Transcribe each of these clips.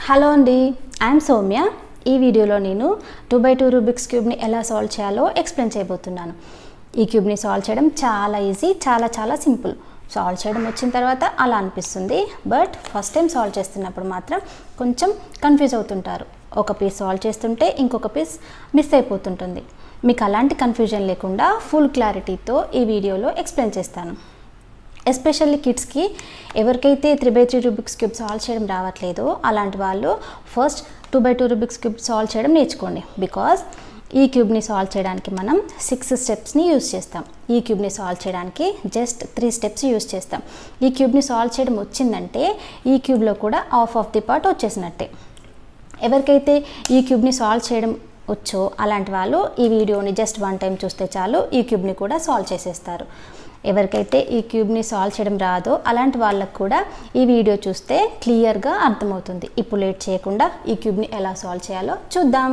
hello అండి I'm Soumya ఈ వీడియోలో నేను టూ బై టూ రూబిక్స్ క్యూబ్ని ఎలా సాల్వ్ చేయాలో ఎక్స్ప్లెయిన్ చేయబోతున్నాను ఈ క్యూబ్ని సాల్వ్ చేయడం చాలా ఈజీ చాలా చాలా సింపుల్ సాల్వ్ చేయడం వచ్చిన తర్వాత అలా అనిపిస్తుంది బట్ ఫస్ట్ టైం సాల్వ్ చేస్తున్నప్పుడు మాత్రం కొంచెం కన్ఫ్యూజ్ అవుతుంటారు ఒక పీస్ సాల్వ్ చేస్తుంటే ఇంకొక పీస్ మిస్ అయిపోతుంటుంది మీకు అలాంటి కన్ఫ్యూజన్ లేకుండా ఫుల్ క్లారిటీతో ఈ వీడియోలో ఎక్స్ప్లెయిన్ చేస్తాను ఎస్పెషల్లీ కిడ్స్కి ఎవరికైతే three by three Rubik's cube solve చేయడం రావట్లేదో అలాంటి వాళ్ళు first two by two Rubik's cube solve చేయడం నేర్చుకోండి బికాస్ ఈ క్యూబ్ని సాల్వ్ చేయడానికి మనం సిక్స్ స్టెప్స్ని యూస్ చేస్తాం ఈ క్యూబ్ని సాల్వ్ చేయడానికి జస్ట్ త్రీ స్టెప్స్ యూస్ చేస్తాం ఈ క్యూబ్ని సాల్వ్ చేయడం వచ్చిందంటే ఈ క్యూబ్లో కూడా ఆఫ్ ఆఫ్ ది పార్ట్ వచ్చేసినట్టే ఎవరికైతే ఈ క్యూబ్ని సాల్వ్ చేయడం వచ్చో అలాంటి వాళ్ళు ఈ వీడియోని జస్ట్ వన్ టైం చూస్తే చాలు ఈ క్యూబ్ని కూడా సాల్వ్ చేసేస్తారు ఎవరికైతే ఈ క్యూబ్ని సాల్వ్ చేయడం రాదో అలాంటి వాళ్ళకు కూడా ఈ వీడియో చూస్తే క్లియర్గా అర్థమవుతుంది ఇప్పుడు లేట్ చేయకుండా ఈ క్యూబ్ని ఎలా సాల్వ్ చేయాలో చూద్దాం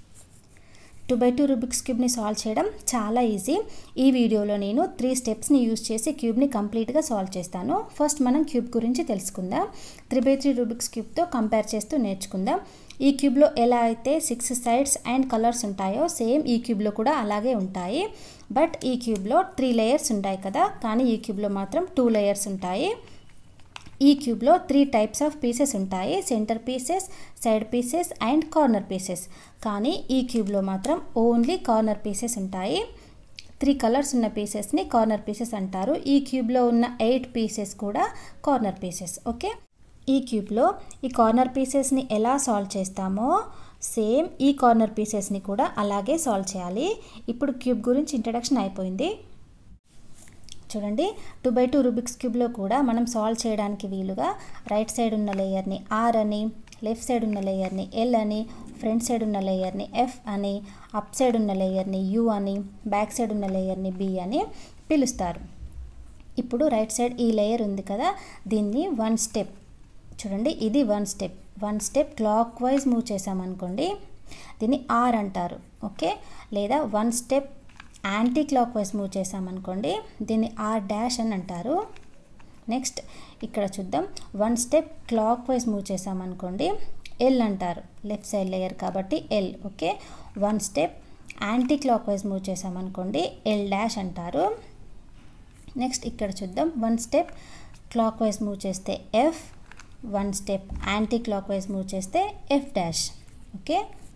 టూ బై టూ రూబిక్స్ క్యూబ్ని సాల్వ్ చేయడం చాలా ఈజీ ఈ వీడియోలో నేను త్రీ స్టెప్స్ని యూజ్ చేసి క్యూబ్ని కంప్లీట్గా సాల్వ్ చేస్తాను ఫస్ట్ మనం క్యూబ్ గురించి తెలుసుకుందాం త్రీ బై త్రీ రూబిక్స్ క్యూబ్తో కంపేర్ చేస్తూ నేర్చుకుందాం ఈ క్యూబ్లో ఎలా అయితే సిక్స్ సైడ్స్ అండ్ కలర్స్ ఉంటాయో సేమ్ ఈ క్యూబ్లో కూడా అలాగే ఉంటాయి బట్ ఈ క్యూబ్లో త్రీ లేయర్స్ ఉంటాయి కదా కానీ ఈ క్యూబ్లో మాత్రం టూ లేయర్స్ ఉంటాయి ఈ క్యూబ్లో త్రీ టైప్స్ ఆఫ్ పీసెస్ ఉంటాయి centre pieces side pieces and corner pieces కానీ ఈ క్యూబ్లో మాత్రం ఓన్లీ కార్నర్ పీసెస్ ఉంటాయి త్రీ కలర్స్ ఉన్న పీసెస్ని కార్నర్ పీసెస్ అంటారు ఈ క్యూబ్లో ఉన్న ఎయిట్ పీసెస్ కూడా కార్నర్ పీసెస్ ఓకే ఈ క్యూబ్లో ఈ కార్నర్ పీసెస్ని ఎలా సాల్వ్ చేస్తామో సేమ్ ఈ కార్నర్ పీసెస్ని కూడా అలాగే సాల్వ్ చేయాలి ఇప్పుడు క్యూబ్ గురించి ఇంట్రడక్షన్ అయిపోయింది చూడండి టూ బై టూ రూబిక్స్ క్యూబ్లో కూడా మనం సాల్వ్ చేయడానికి వీలుగా రైట్ సైడ్ ఉన్న లేయర్ని ఆర్ అని లెఫ్ట్ సైడ్ ఉన్న లేయర్ని ఎల్ అని ఫ్రంట్ సైడ్ ఉన్న లేయర్ని ఎఫ్ అని అప్ సైడ్ ఉన్న లేయర్ని యు అని బ్యాక్ సైడ్ ఉన్న లేయర్ని బి అని పిలుస్తారు ఇప్పుడు రైట్ సైడ్ ఈ లేయర్ ఉంది కదా దీన్ని వన్ స్టెప్ చూడండి ఇది one step one step clock wise move చేసామనుకోండి దీన్ని ఆర్ అంటారు ఓకే లేదా one step clock wise move చేసామనుకోండి దీన్ని ఆర్ డాష్ అని అంటారు నెక్స్ట్ ఇక్కడ చూద్దాం one step clock wise move చేసామనుకోండి ఎల్ అంటారు లెఫ్ట్ సైడ్ లేయర్ కాబట్టి L okay one step clock wise move చేసామనుకోండి ఎల్ డాష్ అంటారు నెక్స్ట్ ఇక్కడ చూద్దాం one step clock wise move చేస్తే F one step clock wise move చేస్తే F dash okay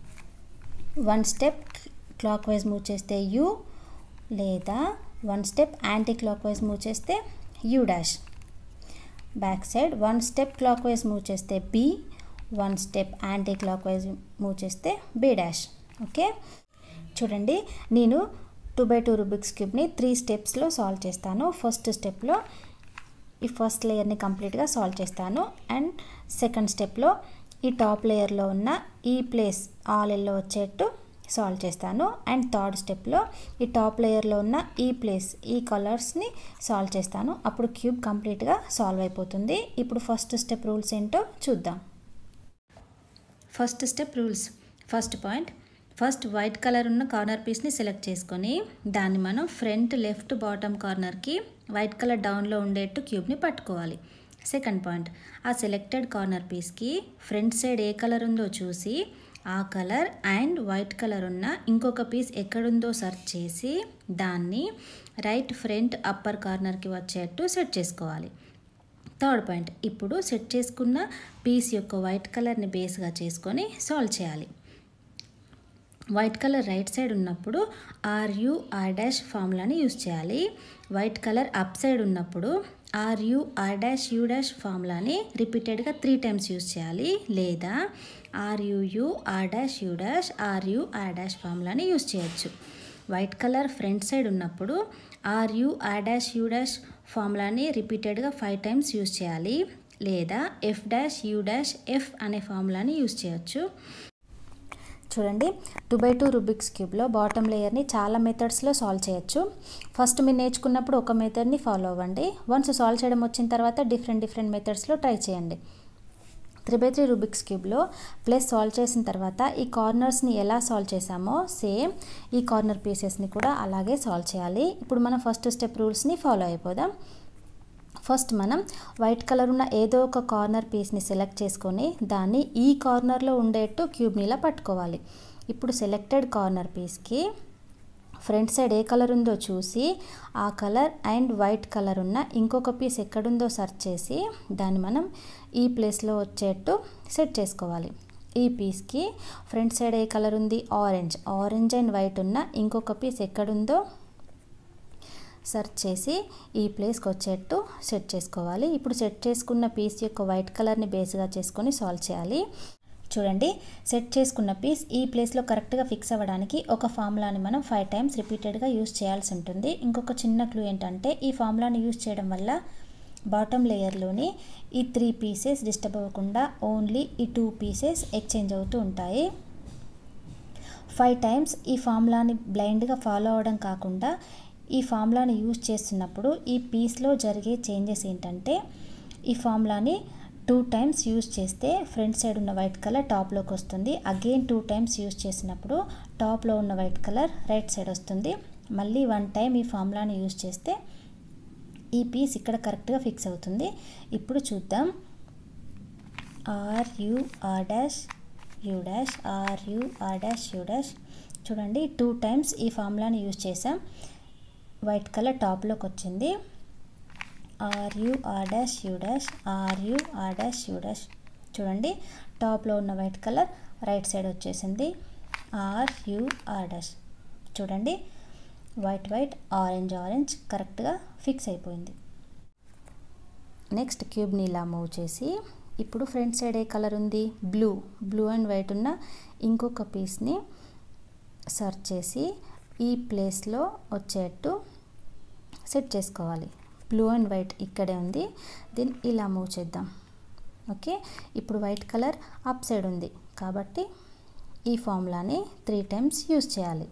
one step clock wise move చేస్తే U లేదా one step clock wise move చేస్తే U dash back side one step clock wise move చేస్తే B one step clock wise move చేస్తే B dash okay చూడండి నేను two by two Rubik's క్యూబ్ని three స్టెప్స్లో solve చేస్తాను first స్టెప్లో ఈ ఫస్ట్ లేయర్ని కంప్లీట్గా సాల్వ్ చేస్తాను అండ్ సెకండ్ స్టెప్లో ఈ టాప్ లేయర్లో ఉన్న ఈ ప్లేస్ ఆల్ ఎల్లో వచ్చేట్టు సాల్వ్ చేస్తాను అండ్ థర్డ్ స్టెప్లో ఈ టాప్ లేయర్లో ఉన్న ఈ ప్లేస్ ఈ కలర్స్ని సాల్వ్ చేస్తాను అప్పుడు క్యూబ్ కంప్లీట్గా సాల్వ్ అయిపోతుంది ఇప్పుడు ఫస్ట్ స్టెప్ రూల్స్ ఏంటో చూద్దాం first step rules first point first white colour ఉన్న కార్నర్ పీస్ని సెలెక్ట్ చేసుకొని దాన్ని మనం ఫ్రంట్ లెఫ్ట్ బాటమ్ కార్నర్కి వైట్ కలర్ డౌన్లో ఉండేట్టు క్యూబ్ని పట్టుకోవాలి సెకండ్ పాయింట్ ఆ సెలెక్టెడ్ కార్నర్ పీస్కి ఫ్రంట్ సైడ్ ఏ కలర్ ఉందో చూసి ఆ కలర్ అండ్ వైట్ కలర్ ఉన్న ఇంకొక పీస్ ఎక్కడుందో సెర్చ్ చేసి దాన్ని రైట్ ఫ్రంట్ అప్పర్ కార్నర్కి వచ్చేట్టు సెట్ చేసుకోవాలి థర్డ్ పాయింట్ ఇప్పుడు సెట్ చేసుకున్న పీస్ యొక్క వైట్ కలర్ని బేస్గా చేసుకొని సాల్వ్ చేయాలి వైట్ కలర్ రైట్ సైడ్ ఉన్నప్పుడు ఆర్యు ఆర్ డాష్ ఫార్ములాని యూస్ చేయాలి వైట్ కలర్ అప్ సైడ్ ఉన్నప్పుడు R U R dash U dash ఫార్ములాని రిపీటెడ్గా త్రీ టైమ్స్ యూస్ చేయాలి లేదా R U U R dash U dash R U R dash ఫార్ములాని యూస్ చేయొచ్చు వైట్ కలర్ ఫ్రంట్ సైడ్ ఉన్నప్పుడు R U R dash U dash ఫార్ములాని రిపీటెడ్గా ఫైవ్ టైమ్స్ యూస్ చేయాలి లేదా F dash U dash F అనే ఫార్ములాని యూస్ చేయొచ్చు చూడండి two by two Rubik's క్యూబ్లో bottom లేయర్ని చాలా మెథడ్స్లో సాల్వ్ చేయొచ్చు ఫస్ట్ మీరు నేర్చుకున్నప్పుడు ఒక మెథడ్ని ఫాలో అవ్వండి వన్స్ సాల్వ్ చేయడం వచ్చిన తర్వాత డిఫరెంట్ డిఫరెంట్ మెథడ్స్లో ట్రై చేయండి త్రీ బై త్రీ రూబిక్స్ క్యూబ్లో ప్లస్ సాల్వ్ చేసిన తర్వాత ఈ కార్నర్స్ని ఎలా సాల్వ్ చేసామో సేమ్ ఈ కార్నర్ పీసెస్ని కూడా అలాగే సాల్వ్ చేయాలి ఇప్పుడు మనం ఫస్ట్ స్టెప్ రూల్స్ని ఫాలో అయిపోదాం ఫస్ట్ మనం వైట్ కలర్ ఉన్న ఏదో ఒక కార్నర్ పీస్ని సెలెక్ట్ చేసుకొని దాన్ని ఈ కార్నర్లో ఉండేట్టు క్యూబ్ని ఇలా పట్టుకోవాలి ఇప్పుడు సెలెక్టెడ్ కార్నర్ పీస్కి ఫ్రంట్ సైడ్ ఏ కలర్ ఉందో చూసి ఆ కలర్ అండ్ వైట్ కలర్ ఉన్న ఇంకొక పీస్ ఎక్కడుందో సెర్చ్ చేసి దాన్ని మనం ఈ ప్లేస్లో వచ్చేట్టు సెట్ చేసుకోవాలి ఈ పీస్కి ఫ్రంట్ సైడ్ ఏ కలర్ ఉంది ఆరెంజ్ ఆరెంజ్ అండ్ వైట్ ఉన్న ఇంకొక పీస్ ఎక్కడుందో సెర్చ్ చేసి ఈ ప్లేస్కి వచ్చేట్టు సెట్ చేసుకోవాలి ఇప్పుడు సెట్ చేసుకున్న పీస్ యొక్క వైట్ కలర్ని బేస్గా చేసుకొని సాల్వ్ చేయాలి చూడండి సెట్ చేసుకున్న పీస్ ఈ ప్లేస్లో కరెక్ట్గా ఫిక్స్ అవ్వడానికి ఒక ఫార్ములాని మనం ఫైవ్ టైమ్స్ రిపీటెడ్గా యూస్ చేయాల్సి ఉంటుంది ఇంకొక చిన్న క్లూ ఏంటంటే ఈ ఫార్ములాని యూస్ చేయడం వల్ల బాటమ్ లేయర్లోని ఈ త్రీ పీసెస్ డిస్టర్బ్ అవ్వకుండా ఓన్లీ ఈ టూ పీసెస్ ఎక్స్చేంజ్ అవుతూ ఉంటాయి ఫైవ్ టైమ్స్ ఈ ఫార్ములాని బ్లైండ్గా ఫాలో అవ్వడం కాకుండా ఈ ఫార్ములాని యూజ్ చేస్తున్నప్పుడు ఈ పీస్లో జరిగే చేంజెస్ ఏంటంటే ఈ ఫార్ములాని టూ టైమ్స్ యూజ్ చేస్తే ఫ్రంట్ సైడ్ ఉన్న వైట్ కలర్ టాప్లోకి వస్తుంది అగైన్ టూ టైమ్స్ యూజ్ చేసినప్పుడు టాప్లో ఉన్న వైట్ కలర్ రైట్ సైడ్ వస్తుంది మళ్ళీ వన్ టైం ఈ ఫార్ములాని యూజ్ చేస్తే ఈ పీస్ ఇక్కడ కరెక్ట్గా ఫిక్స్ అవుతుంది ఇప్పుడు చూద్దాం R U R dash U dash R U R dash U dash చూడండి టూ టైమ్స్ ఈ ఫార్ములాని యూజ్ చేసాం వైట్ కలర్ టాప్లోకి వచ్చింది R U R dash U dash R U R dash U dash చూడండి టాప్లో ఉన్న వైట్ కలర్ రైట్ సైడ్ వచ్చేసింది ఆర్ యు ఆర్ డాష్ చూడండి వైట్ వైట్ ఆరెంజ్ ఆరెంజ్ కరెక్ట్గా ఫిక్స్ అయిపోయింది నెక్స్ట్ క్యూబ్ని ఇలా మూవ్ చేసి ఇప్పుడు ఫ్రంట్ సైడ్ ఏ కలర్ ఉంది బ్లూ బ్లూ అండ్ వైట్ ఉన్న ఇంకొక పీస్ని సర్చ్ చేసి ఈ ప్లేస్లో వచ్చేట్టు సెట్ చేసుకోవాలి బ్లూ అండ్ వైట్ ఇక్కడే ఉంది దీన్ని ఇలా మూవ్ చేద్దాం ఓకే ఇప్పుడు వైట్ కలర్ అప్ సైడ్ ఉంది కాబట్టి ఈ ఫార్ములాని త్రీ టైమ్స్ యూస్ చేయాలి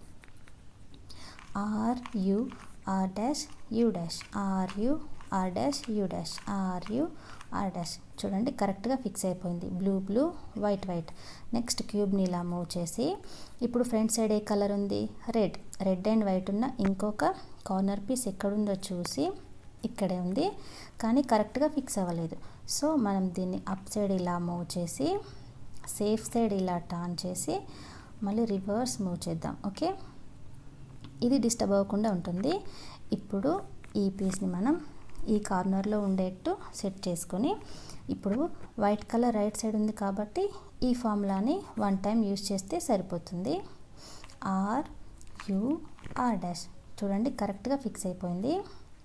R U R dash U dash R U R dash U dash R U R dash చూడండి కరెక్ట్గా ఫిక్స్ అయిపోయింది blue blue white white next క్యూబ్ని ఇలా మూవ్ చేసి ఇప్పుడు ఫ్రంట్ సైడ్ ఏ కలర్ ఉంది రెడ్ రెడ్ అండ్ వైట్ ఉన్న ఇంకొక కార్నర్ పీస్ ఎక్కడుందో చూసి ఇక్కడే ఉంది కానీ కరెక్ట్గా ఫిక్స్ అవ్వలేదు సో మనం దీన్ని అప్ సైడ్ ఇలా మూవ్ చేసి సేఫ్ సైడ్ ఇలా టర్న్ చేసి మళ్ళీ రివర్స్ మూవ్ చేద్దాం ఓకే ఇది డిస్టర్బ్ అవ్వకుండా ఉంటుంది ఇప్పుడు ఈ పీస్ని మనం ఈ కార్నర్లో ఉండేట్టు సెట్ చేసుకొని ఇప్పుడు వైట్ కలర్ రైట్ సైడ్ ఉంది కాబట్టి ఈ ఫార్ములాని వన్ టైం యూజ్ చేస్తే సరిపోతుంది ఆర్ యు ఆర్ డాష్ చూడండి కరెక్ట్గా ఫిక్స్ అయిపోయింది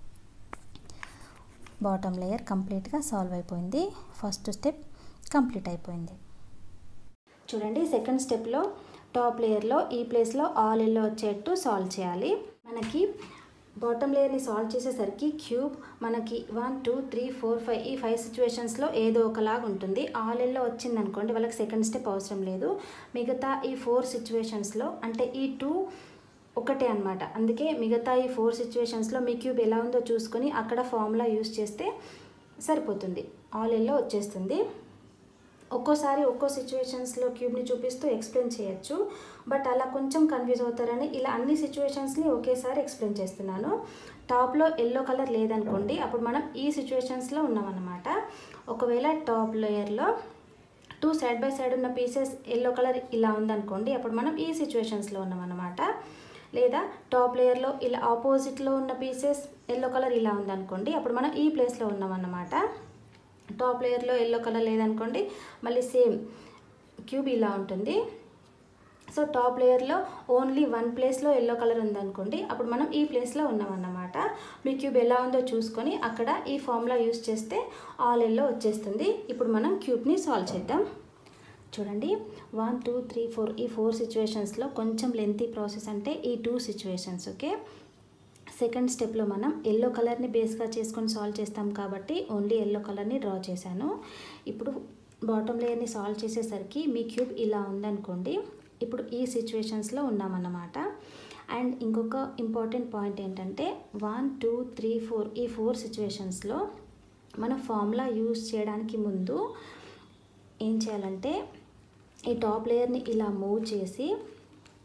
బాటమ్ లేయర్ కంప్లీట్గా సాల్వ్ అయిపోయింది ఫస్ట్ స్టెప్ కంప్లీట్ అయిపోయింది చూడండి సెకండ్ స్టెప్లో టాప్ లేయర్లో ఈ ప్లేస్లో ఆల్ ఎల్లో వచ్చేట్టు సాల్వ్ చేయాలి మనకి బాటమ్ లేయర్ని సాల్వ్ చేసేసరికి క్యూబ్ మనకి one two three four five ఈ ఫైవ్ సిచ్యువేషన్స్లో ఏదో ఒకలాగా ఉంటుంది ఆల్ ఎల్లో వచ్చిందనుకోండి వాళ్ళకి సెకండ్ స్టెప్ అవసరం లేదు మిగతా ఈ ఫోర్ సిచ్యువేషన్స్లో అంటే ఈ టూ ఒకటే అనమాట అందుకే మిగతా ఈ ఫోర్ సిచ్యువేషన్స్లో మీ క్యూబ్ ఎలా ఉందో చూసుకొని అక్కడ ఫార్ములా యూస్ చేస్తే సరిపోతుంది ఆల్ ఎల్లో వచ్చేస్తుంది ఒక్కోసారి ఒక్కో సిచ్యువేషన్స్లో క్యూబ్ని చూపిస్తూ ఎక్స్ప్లెయిన్ చేయొచ్చు బట్ అలా కొంచెం కన్ఫ్యూజ్ అవుతారని ఇలా అన్ని సిచ్యువేషన్స్ని ఒకేసారి ఎక్స్ప్లెయిన్ చేస్తున్నాను టాప్లో ఎల్లో కలర్ లేదనుకోండి అప్పుడు మనం ఈ సిచ్యువేషన్స్లో ఉన్నామన్నమాట ఒకవేళ టాప్ లేయర్లో టూ సైడ్ బై సైడ్ ఉన్న పీసెస్ ఎల్లో కలర్ ఇలా ఉందనుకోండి అప్పుడు మనం ఈ సిచ్యువేషన్స్లో ఉన్నామన్నమాట లేదా టాప్ లేయర్లో ఇలా ఆపోజిట్లో ఉన్న పీసెస్ ఎల్లో కలర్ ఇలా ఉందనుకోండి అప్పుడు మనం ఈ ప్లేస్లో ఉన్నామన్నమాట టాప్ లేయర్లో ఎల్లో కలర్ లేదనుకోండి మళ్ళీ సేమ్ క్యూబ్ ఇలా ఉంటుంది సో టాప్ లేయర్లో ఓన్లీ వన్ ప్లేస్లో ఎల్లో కలర్ ఉందనుకోండి అప్పుడు మనం ఈ ప్లేస్లో ఉన్నామన్నమాట మీ క్యూబ్ ఎలా ఉందో చూసుకొని అక్కడ ఈ ఫార్ములా యూస్ చేస్తే ఆల్ ఎల్లో వచ్చేస్తుంది ఇప్పుడు మనం క్యూబ్ని సాల్వ్ చేద్దాం చూడండి వన్ టూ త్రీ ఫోర్ ఈ ఫోర్ సిచ్యువేషన్స్లో కొంచెం లెంతీ ప్రాసెస్ అంటే ఈ టూ సిచ్యువేషన్స్ ఓకే సెకండ్ స్టెప్లో మనం ఎల్లో కలర్ని బేస్గా చేసుకొని సాల్వ్ చేస్తాం కాబట్టి ఓన్లీ ఎల్లో కలర్ని డ్రా చేశాను ఇప్పుడు బాటమ్ లేయర్ని సాల్వ్ చేసేసరికి మీ క్యూబ్ ఇలా ఉందనుకోండి ఇప్పుడు ఈ సిచ్యువేషన్స్లో ఉన్నామన్నమాట అండ్ ఇంకొక ఇంపార్టెంట్ పాయింట్ ఏంటంటే వన్ టూ త్రీ ఫోర్ ఈ ఫోర్ సిచ్యువేషన్స్లో మన ఫార్ములా యూస్ చేయడానికి ముందు ఏం చేయాలంటే ఈ టాప్ లేయర్ని ఇలా మూవ్ చేసి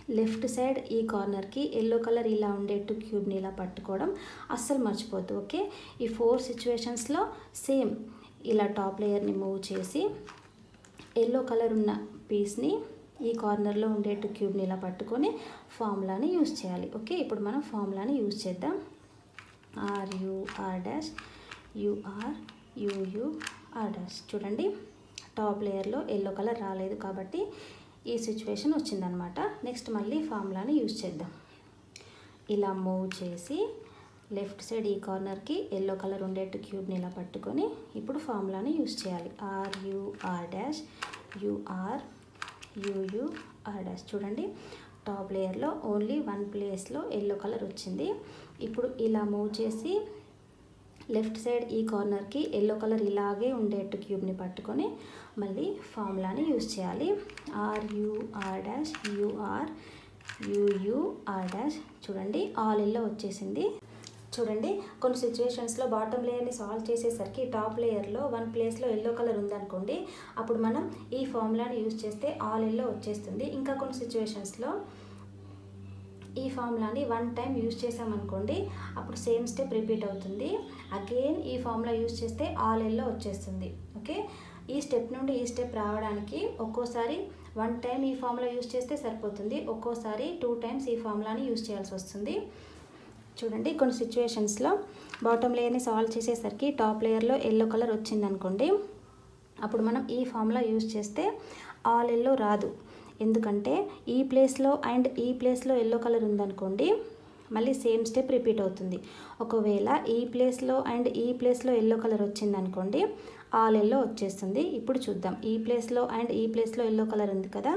లెఫ్ట్ సైడ్ ఈ కార్నర్కి ఎల్లో కలర్ ఇలా ఉండేట్టు క్యూబ్ని ఇలా పట్టుకోవడం అస్సలు మర్చిపోద్దు ఓకే ఈ ఫోర్ సిచ్యువేషన్స్లో సేమ్ ఇలా టాప్ లేయర్ని మూవ్ చేసి ఎల్లో కలర్ ఉన్న పీస్ని ఈ కార్నర్లో ఉండేట్టు క్యూబ్ని ఇలా పట్టుకొని ఫార్ములాని యూజ్ చేయాలి ఓకే ఇప్పుడు మనం ఫార్ములాని యూజ్ చేద్దాం R R dash U R U U R dash చూడండి టాప్ లేయర్లో ఎల్లో కలర్ రాలేదు కాబట్టి ఈ సిచ్యువేషన్ వచ్చిందనమాట నెక్స్ట్ మళ్ళీ ఫార్ములాని యూజ్ చేద్దాం ఇలా మూవ్ చేసి లెఫ్ట్ సైడ్ ఈ కార్నర్కి ఎల్లో కలర్ ఉండేట్టు క్యూబ్ని ఇలా పట్టుకొని ఇప్పుడు ఫార్ములాని యూజ్ చేయాలి R R dash U R U U R dash చూడండి టాప్ లేయర్లో ఓన్లీ వన్ ప్లేస్లో ఎల్లో కలర్ వచ్చింది ఇప్పుడు ఇలా మూవ్ చేసి లెఫ్ట్ సైడ్ ఈ కార్నర్కి ఎల్లో కలర్ ఇలాగే ఉండేట్టు క్యూబ్ని పట్టుకొని మళ్ళీ ఫార్ములాని యూజ్ చేయాలి R R dash U R U U R dash చూడండి ఆల్ ఎల్లో వచ్చేసింది చూడండి కొన్ని సిచ్యువేషన్స్లో బాటమ్ లేయర్ని సాల్వ్ చేసేసరికి టాప్ లేయర్లో వన్ ప్లేస్లో ఎల్లో కలర్ ఉందనుకోండి అప్పుడు మనం ఈ ఫార్ములాని యూజ్ చేస్తే ఆల్ ఎల్లో వచ్చేస్తుంది ఇంకా కొన్ని సిచ్యువేషన్స్లో ఈ ఫార్ములాని వన్ టైం యూజ్ చేసామనుకోండి అప్పుడు సేమ్ స్టెప్ రిపీట్ అవుతుంది అగైన్ ఈ ఫార్ములా యూజ్ చేస్తే ఆల్ ఎల్లో వచ్చేస్తుంది ఓకే ఈ స్టెప్ నుండి ఈ స్టెప్ రావడానికి ఒక్కోసారి వన్ టైం ఈ ఫార్ములా యూజ్ చేస్తే సరిపోతుంది ఒక్కోసారి టూ టైమ్స్ ఈ ఫార్ములాని యూజ్ చేయాల్సి వస్తుంది చూడండి కొన్ని సిచ్యువేషన్స్లో బాటమ్ లేయర్ని సాల్వ్ చేసేసరికి టాప్ లేయర్లో ఎల్లో కలర్ వచ్చిందనుకోండి అప్పుడు మనం ఈ ఫార్ములా యూజ్ చేస్తే ఆల్ ఎల్లో రాదు ఎందుకంటే ఈ ప్లేస్లో అండ్ ఈ ప్లేస్లో ఎల్లో కలర్ ఉందనుకోండి మళ్ళీ సేమ్ స్టెప్ రిపీట్ అవుతుంది ఒకవేళ ఈ ప్లేస్లో అండ్ ఈ ప్లేస్లో ఎల్లో కలర్ వచ్చిందనుకోండి ఆల్ ఎల్లో వచ్చేస్తుంది ఇప్పుడు చూద్దాం ఈ ప్లేస్లో అండ్ ఈ ప్లేస్లో ఎల్లో కలర్ ఉంది కదా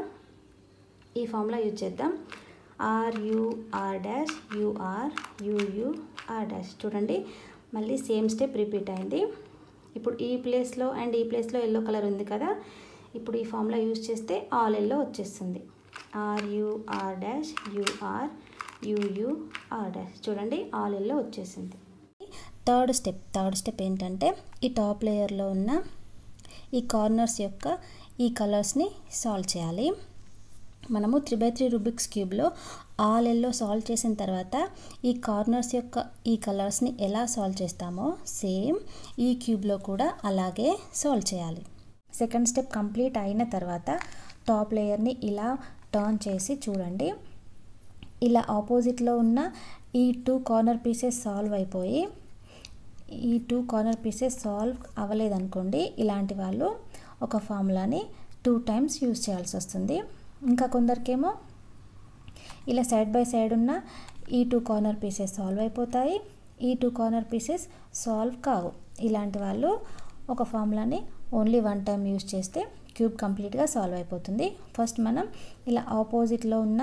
ఈ ఫార్ములా యూజ్ చేద్దాం R R dash U R U U R dash చూడండి మళ్ళీ సేమ్ స్టెప్ రిపీట్ అయింది ఇప్పుడు ఈ ప్లేస్లో అండ్ ఈ ప్లేస్లో ఎల్లో కలర్ ఉంది కదా ఇప్పుడు ఈ ఫార్ములా యూజ్ చేస్తే ఆల్ ఎల్లో వచ్చేస్తుంది R R dash U R U U R dash చూడండి ఆల్ ఎల్లో వచ్చేసింది థర్డ్ స్టెప్ థర్డ్ స్టెప్ ఏంటంటే ఈ టాప్ లేయర్లో ఉన్న ఈ కార్నర్స్ యొక్క ఈ కలర్స్ని సాల్వ్ చేయాలి మనము త్రీ బై త్రీ రూబిక్స్ క్యూబ్లో ఆల్ ఎల్లో సాల్వ్ చేసిన తర్వాత ఈ కార్నర్స్ యొక్క ఈ కలర్స్ని ఎలా సాల్వ్ చేస్తామో సేమ్ ఈ క్యూబ్లో కూడా అలాగే సాల్వ్ చేయాలి సెకండ్ స్టెప్ కంప్లీట్ అయిన తర్వాత టాప్ లేయర్ని ఇలా టర్న్ చేసి చూడండి ఇలా ఆపోజిట్లో ఉన్న ఈ టూ కార్నర్ పీసెస్ సాల్వ్ అయిపోయి ఈ టూ కార్నర్ పీసెస్ సాల్వ్ అవ్వలేదనుకోండి ఇలాంటి వాళ్ళు ఒక ఫార్ములాని టూ టైమ్స్ యూజ్ చేయాల్సి వస్తుంది ఇంకా కొందరికేమో ఇలా సైడ్ బై సైడ్ ఉన్న ఈ టూ కార్నర్ పీసెస్ సాల్వ్ అయిపోతాయి ఈ టూ కార్నర్ పీసెస్ సాల్వ్ కావు ఇలాంటి వాళ్ళు ఒక ఫార్ములాని ఓన్లీ వన్ టైం యూజ్ చేస్తే క్యూబ్ కంప్లీట్గా సాల్వ్ అయిపోతుంది ఫస్ట్ మనం ఇలా ఆపోజిట్లో ఉన్న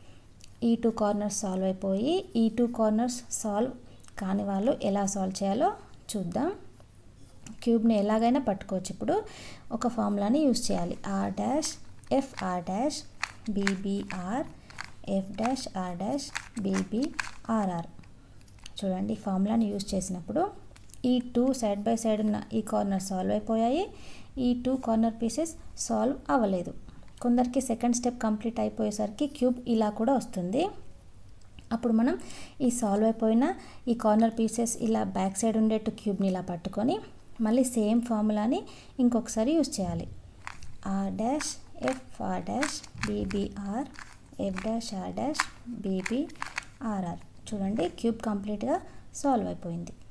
ఈ టూ కార్నర్స్ సాల్వ్ అయిపోయి ఈ టూ కార్నర్స్ సాల్వ్ కాని వాళ్ళు ఎలా సాల్వ్ చేయాలో చూద్దాం క్యూబ్ని ఎలాగైనా పట్టుకోవచ్చు ఇప్పుడు ఒక ఫార్ములాని యూజ్ చేయాలి R dash F R dash B B R F dash R dash B B R R చూడండి ఈ ఫార్ములాని యూజ్ చేసినప్పుడు ఈ టూ సైడ్ బై సైడ్ ఉన్న ఈ కార్నర్ సాల్వ్ అయిపోయాయి ఈ టూ కార్నర్ పీసెస్ సాల్వ్ అవ్వలేదు కొందరికి సెకండ్ స్టెప్ కంప్లీట్ అయిపోయేసరికి క్యూబ్ ఇలా కూడా వస్తుంది అప్పుడు మనం ఈ సాల్వ్ అయిపోయిన ఈ కార్నర్ పీసెస్ ఇలా బ్యాక్ సైడ్ ఉండేట్టు క్యూబ్ని ఇలా పట్టుకొని మళ్ళీ సేమ్ ఫార్ములాని ఇంకొకసారి యూజ్ చేయాలి R dash F R dash B B R F dash R dash B B R R చూడండి క్యూబ్ కంప్లీట్గా సాల్వ్ అయిపోయింది